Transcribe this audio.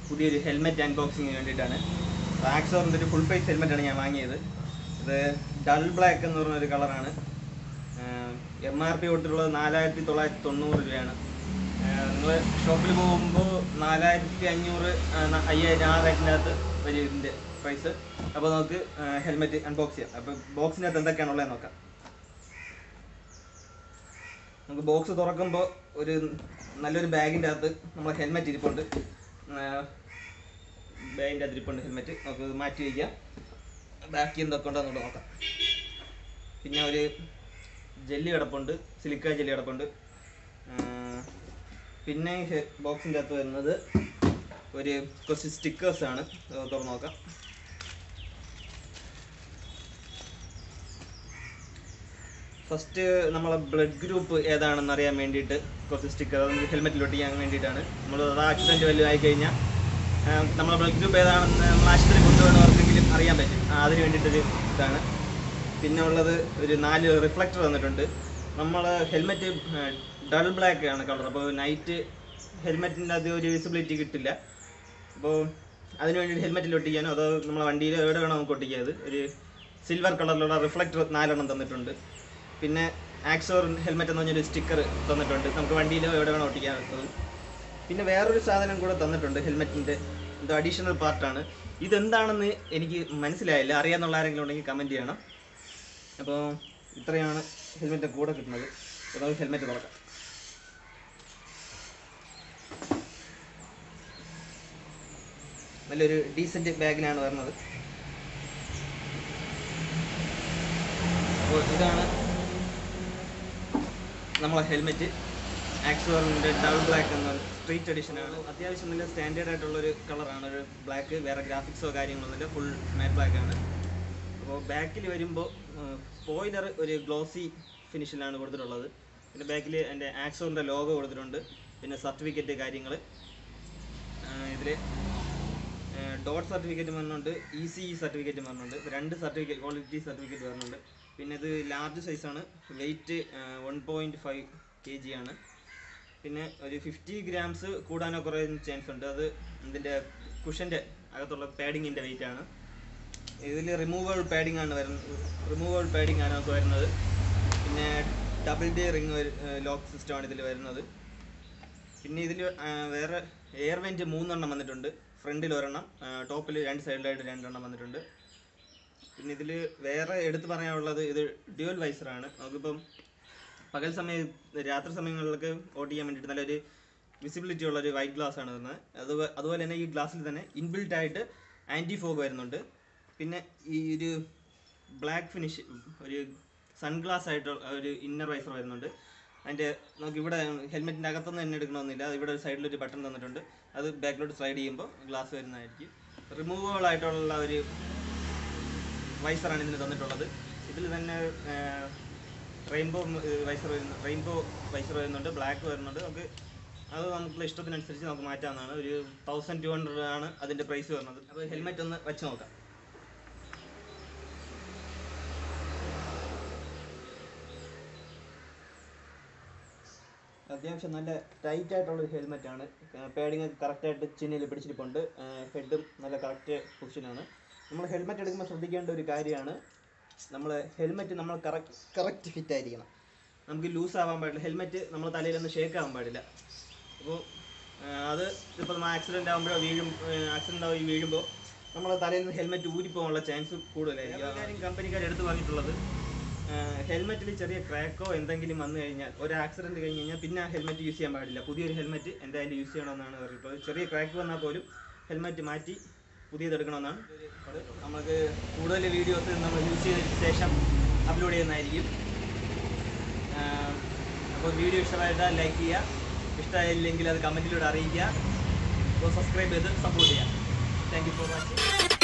പുതിയൊരു ഹെൽമെറ്റ് അൺബോക്സിങ്ങിന് വേണ്ടിയിട്ടാണ് ആക്സോറിൻ്റെ ഒരു ഫുൾ ഫേസ് ഹെൽമെറ്റാണ് ഞാൻ വാങ്ങിയത് ഇത് ഡൾ ബ്ലാക്ക് എന്ന് പറഞ്ഞൊരു കളറാണ് എം ആർ പി തൊട്ടുള്ളത് നാലായിരത്തി തൊള്ളായിരത്തി തൊണ്ണൂറ് രൂപയാണ് നിങ്ങൾ ഷോപ്പിൽ പോകുമ്പോൾ നാലായിരത്തി അഞ്ഞൂറ് ആ, ന- അയ്യായിരം ആ റേറ്റിൻ്റെ അകത്ത് വരും ഇതിൻ്റെ പ്രൈസ് അപ്പോൾ നമുക്ക് ഹെൽമെറ്റ് അൺബോക്സ് ചെയ്യാം അപ്പോൾ ബോക്സിനകത്ത് എന്തൊക്കെയാണുള്ളത് നോക്കാം നമുക്ക് ബോക്സ് തുറക്കുമ്പോൾ ഒരു നല്ലൊരു ബാഗിൻ്റെ അകത്ത് നമ്മളെ ഹെൽമെറ്റ് ഇരിപ്പുണ്ട് ബാഗിൻ്റെ അകത്ത് ഇരിപ്പുണ്ട് ഹെൽമെറ്റ് നമുക്ക് ഇത് മാറ്റി വയ്ക്കാം ബാക്കി എന്തൊക്കെ ഉണ്ടോ നമുക്ക് നോക്കാം പിന്നെ ഒരു ജെല്ലി കിടപ്പുണ്ട് സിലിക്ക ജെല്ലി കിടപ്പുണ്ട് ആ, പിന്നെ ബോക്സിൻ്റെ അകത്ത് വരുന്നത് ഒരു കുറച്ച് സ്റ്റിക്കേഴ്സ് ആണ് അത് തുറന്ന് നോക്കാം ഫസ്റ്റ് നമ്മളെ ബ്ലഡ് ഗ്രൂപ്പ് ഏതാണെന്ന് അറിയാൻ വേണ്ടിയിട്ട് കുറച്ച് സ്റ്റിക്കർ നമുക്ക് ഹെൽമെറ്റിൽ ഒട്ടിക്കാൻ വേണ്ടിയിട്ടാണ് നമ്മൾ അത് ആക്സിഡൻറ്റ് വല്ലതും ആയി കഴിഞ്ഞാൽ നമ്മളെ ബ്ലഡ് ഗ്രൂപ്പ് ഏതാണെന്ന് നമ്മൾ ആശുപത്രി കൊണ്ടുപോകുന്നവർക്കെങ്കിലും അറിയാൻ പറ്റും ആ, അതിന് വേണ്ടിയിട്ടൊരു ഇതാണ് പിന്നെ ഉള്ളത് ഒരു നാല് റിഫ്ലക്ടർ തന്നിട്ടുണ്ട് നമ്മൾ ഹെൽമെറ്റ് ഡൾ ബ്ലാക്ക് ആണ് കളർ അപ്പോൾ നൈറ്റ് ഹെൽമെറ്റിൻ്റെ അത് ഒരു വിസിബിലിറ്റി കിട്ടില്ല അപ്പോൾ അതിന് വേണ്ടി ഹെൽമെറ്റിൽ ഒട്ടിക്കാനോ അതോ നമ്മളെ വണ്ടിയിൽ എവിടെ വേണോ നമുക്ക് ഒട്ടിക്കാം അത് ഒരു സിൽവർ കളറിലുള്ള റിഫ്ലക്ടർ നാലെണ്ണം തന്നിട്ടുണ്ട് പിന്നെ ആക്സോർ ഹെൽമെറ്റ് എന്ന് പറഞ്ഞൊരു സ്റ്റിക്കർ തന്നിട്ടുണ്ട് നമുക്ക് വണ്ടിയിൽ എവിടെ വേണോ ഒട്ടിക്കാൻ പറ്റുന്നത് പിന്നെ വേറൊരു സാധനം കൂടെ തന്നിട്ടുണ്ട് ഹെൽമെറ്റിൻ്റെ ഇത് അഡീഷണൽ പാർട്ടാണ് ഇതെന്താണെന്ന് എനിക്ക് മനസ്സിലായില്ല അറിയാന്നുള്ള ആരെങ്കിലും ഉണ്ടെങ്കിൽ കമൻറ്റ് ചെയ്യണം അപ്പോൾ ഇത്രയാണ് ഹെൽമെറ്റ് കൂടെ കിട്ടുന്നത് അപ്പോൾ നമുക്ക് ഹെൽമെറ്റ് തുറക്കാം നല്ലൊരു ഡീസൻറ്റ് ബാഗിനാണ് വരുന്നത് അപ്പോൾ ഇതാണ് നമ്മളെ ഹെൽമെറ്റ് ആക്സുവറിൻ്റെ ഡബിൾ ബ്ലാക്ക് എന്ന സ്ട്രീറ്റ് എഡിഷൻ ആണ് അത്യാവശ്യം നല്ല സ്റ്റാൻഡേർഡ് ആയിട്ടുള്ള ഒരു കളറാണ് ഒരു ബ്ലാക്ക് വേറെ ഗ്രാഫിക്സോ കാര്യങ്ങളൊന്നുമില്ല ഫുൾ മാറ്റ് ബ്ലാക്ക് ആണ് അപ്പോൾ ബാക്കിൽ വരുമ്പോൾ സ്പോയിലർ ഒരു ഗ്ലോസി ഫിനിഷിലാണ് കൊടുത്തിട്ടുള്ളത് പിന്നെ ബാക്കിൽ എൻ്റെ ആക്സോറിൻ്റെ ലോഗോ കൊടുത്തിട്ടുണ്ട് പിന്നെ സർട്ടിഫിക്കറ്റ് കാര്യങ്ങൾ ഇതിൽ ഡോട്ട് സർട്ടിഫിക്കറ്റ് വരുന്നുണ്ട് ഇ സി ഇ സർട്ടിഫിക്കറ്റ് വരുന്നുണ്ട് രണ്ട് സർട്ടിഫിക്കറ്റ് ക്വാളിറ്റി സർട്ടിഫിക്കറ്റ് വരുന്നുണ്ട് പിന്നെ ഇത് ലാർജ് സൈസാണ് weight one point five K G ആണ് പിന്നെ ഒരു ഫിഫ്റ്റി ഗ്രാംസ് കൂടാനോ കുറേ ചാൻസ് ഉണ്ട് അത് ഇതിൻ്റെ കുഷൻ്റെ അകത്തുള്ള പാഡിങ്ങിൻ്റെ വെയിറ്റ് ആണ് ഇതിൽ റിമൂവബിൾ പാഡിംഗ് ആണ് വരുന്നത് റിമൂവബിൾ പാഡിംഗ് ആണ് നമുക്ക് വരുന്നത് പിന്നെ ഡബിൾ ഡേ റിങ് ലോക്ക് സിസ്റ്റമാണ് ഇതിൽ വരുന്നത് പിന്നെ ഇതിൽ വേറെ എയർ വെൻറ്റ് മൂന്നെണ്ണം വന്നിട്ടുണ്ട് ഫ്രണ്ടിൽ ഒരെണ്ണം ടോപ്പിൽ രണ്ട് സൈഡിലായിട്ട് രണ്ടെണ്ണം വന്നിട്ടുണ്ട് പിന്നെ ഇതിൽ വേറെ എടുത്തു പറയാനുള്ളത് ഇത് ഡ്യുവൽ വൈസറാണ് നമുക്കിപ്പം പകൽ സമയം രാത്രി സമയങ്ങളിലൊക്കെ ഓട്ട് ചെയ്യാൻ വേണ്ടിയിട്ട് നല്ലൊരു വിസിബിലിറ്റി ഉള്ള ഒരു വൈറ്റ് ഗ്ലാസ് ആണ് വരുന്നത് അത് അതുപോലെ തന്നെ ഈ ഗ്ലാസ്സിൽ തന്നെ ഇൻബിൽറ്റ് ആയിട്ട് ആൻറ്റി ഫോഗ് വരുന്നുണ്ട് പിന്നെ ഈ ഒരു ബ്ലാക്ക് ഫിനിഷ് ഒരു സൺഗ്ലാസ് ആയിട്ടുള്ള ഒരു ഇന്നർ വൈസർ വരുന്നുണ്ട് അതിൻ്റെ നമുക്ക് ഇവിടെ ഹെൽമെറ്റിൻ്റെ അകത്തൊന്നും തന്നെ എടുക്കണമെന്നില്ല അത് ഇവിടെ ഒരു സൈഡിൽ ഒരു ബട്ടൺ തന്നിട്ടുണ്ട് അത് ബാക്കിലോട്ട് സ്ലൈഡ് ചെയ്യുമ്പോൾ ഗ്ലാസ് വരുന്നതായിരിക്കും റിമൂവബിൾ ആയിട്ടുള്ള ഒരു വൈസറാണ് ഇതിന് തന്നിട്ടുള്ളത് ഇതിൽ തന്നെ റെയിൻബോ വൈസർ വരുന്ന റെയിൻബോ വൈസർ വരുന്നുണ്ട് ബ്ലാക്ക് വരുന്നുണ്ട് നമുക്ക് അത് നമുക്ക് ഇഷ്ടത്തിനനുസരിച്ച് നമുക്ക് മാറ്റാവുന്നതാണ് ഒരു തൗസൻഡ് ടു ഹൺഡ്രഡ് ആണ് അതിൻ്റെ പ്രൈസ് വരുന്നത് അപ്പോൾ ഹെൽമെറ്റ് ഒന്ന് വെച്ച് നോക്കാം അത്യാവശ്യം നല്ല ടൈറ്റ് ആയിട്ടുള്ള ഒരു ഹെൽമെറ്റ് ആണ് പാഡിങ് ഒക്കെ കറക്റ്റായിട്ട് ചിന്നയിൽ പിടിച്ചിരിപ്പുണ്ട് ഹെഡും നല്ല കറക്റ്റ് പൊസിഷനാണ് നമ്മൾ ഹെൽമെറ്റ് എടുക്കുമ്പോൾ ശ്രദ്ധിക്കേണ്ട ഒരു കാര്യമാണ് നമ്മൾ ഹെൽമെറ്റ് നമ്മൾ കറക്റ്റ് കറക്റ്റ് ഫിറ്റ് ആയിരിക്കണം നമുക്ക് ലൂസ് ആവാൻ പാടില്ല ഹെൽമെറ്റ് നമ്മൾ തലയിലൊന്ന് ഷേക്ക് ആവാൻ പാടില്ല അപ്പോൾ അത് ഇപ്പോൾ നമ്മൾ ആക്സിഡൻ്റ് ആകുമ്പോഴോ വീഴും ആക്സിഡൻ്റ് ആയി വീഴുമ്പോൾ നമ്മൾ തലയിൽ നിന്ന് ഹെൽമെറ്റ് ഊരിപ്പോകാനുള്ള ചാൻസ് കൂടുതലായിരിക്കും കാര്യം കമ്പനിക്കാർ എടുത്ത് പറഞ്ഞിട്ടുള്ളത് ഹെൽമെറ്റിൽ ചെറിയ ക്രാക്കോ എന്തെങ്കിലും വന്നു കഴിഞ്ഞാൽ ഒരു ആക്സിഡൻറ്റ് കഴിഞ്ഞ് കഴിഞ്ഞാൽ പിന്നെ ആ ഹെൽമെറ്റ് യൂസ് ചെയ്യാൻ പാടില്ല പുതിയൊരു ഹെൽമെറ്റ് എന്തായാലും യൂസ് ചെയ്യണമെന്നാണ് പറഞ്ഞിട്ടുള്ളത് ചെറിയ ക്രാക്ക് വന്നാൽ പോലും ഹെൽമെറ്റ് മാറ്റി പുതിയത് എടുക്കണമെന്നാണ് അത് നമുക്ക് കൂടുതൽ വീഡിയോസ് നമ്മൾ യൂസ് ചെയ്തതിന് ശേഷം അപ്ലോഡ് ചെയ്യുന്നതായിരിക്കും അപ്പോൾ വീഡിയോ ഇഷ്ടമായിട്ടാൽ ലൈക്ക് ചെയ്യുക ഇഷ്ടമായില്ലെങ്കിൽ അത് കമൻറ്റിലൂടെ അറിയിക്കുക അപ്പോൾ സബ്സ്ക്രൈബ് ചെയ്ത് സപ്പോർട്ട് ചെയ്യുക താങ്ക് യു ഫോർ വാച്ചിങ്